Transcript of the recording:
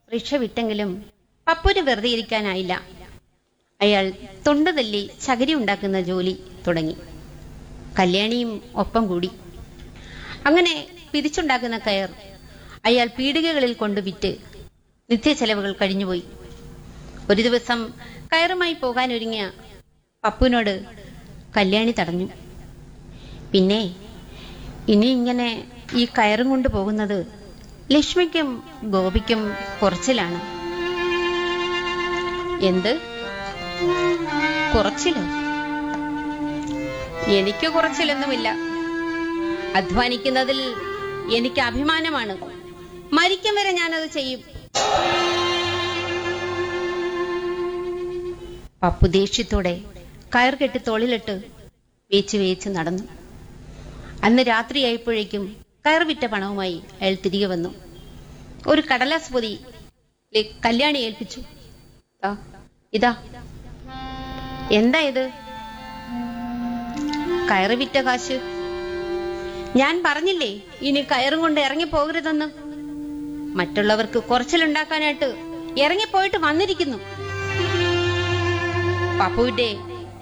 rickshaw വിട്ടെങ്കിലും പപ്പുന് വെറുതെ ഇരിക്കാനായില്ല അയാൾ തൊണ്ട തല്ലി ചകിരി ഉണ്ടാക്കുന്ന ജോലി തുടങ്ങി കല്യാണിയും ഒപ്പം കൂടി അങ്ങനെ പിരിച്ചുണ്ടാക്കുന്ന കയർ അയാൾ പീടികകളിൽ കൊണ്ട് വിറ്റ് നിത്യ ചെലവുകൾ കഴിഞ്ഞുപോയി ഒരു ദിവസം കയറുമായി പോകാനൊരുങ്ങിയ പപ്പുവിനോട് കല്യാണി തടഞ്ഞു പിന്നെ ഇനി ഇങ്ങനെ ഈ കയറും കൊണ്ട് പോകുന്നത് ലക്ഷ്മിക്കും ഗോപിക്കും കുറച്ചിലാണ് എന്ത് കുറച്ചിലോ എനിക്ക് കുറച്ചിലൊന്നുമില്ല അധ്വാനിക്കുന്നതിൽ എനിക്ക് അഭിമാനമാണ് മരിക്കും വരെ ഞാനത് ചെയ്യും പപ്പു ദേഷ്യത്തോടെ കയർ കെട്ടി തോളിലിട്ട് വേച്ച് വേച്ച് നടന്നു അന്ന് രാത്രിയായപ്പോഴേക്കും കയർ വിറ്റ പണവുമായി അയാൾ തിരികെ വന്നു ഒരു കടലാസ് പൊതി ലെ- കല്യാണി ഏൽപ്പിച്ചു ദാ, ഇതാ എന്താ ഇത് കയറ് വിറ്റ കാശ് ഞാൻ പറഞ്ഞില്ലേ ഇനി കയറും കൊണ്ട് ഇറങ്ങി പോകരുതെന്ന് മറ്റുള്ളവർക്ക് കുറച്ചിലുണ്ടാക്കാനായിട്ട് ഇറങ്ങിപ്പോയിട്ട് വന്നിരിക്കുന്നു പപ്പുവിന്റെ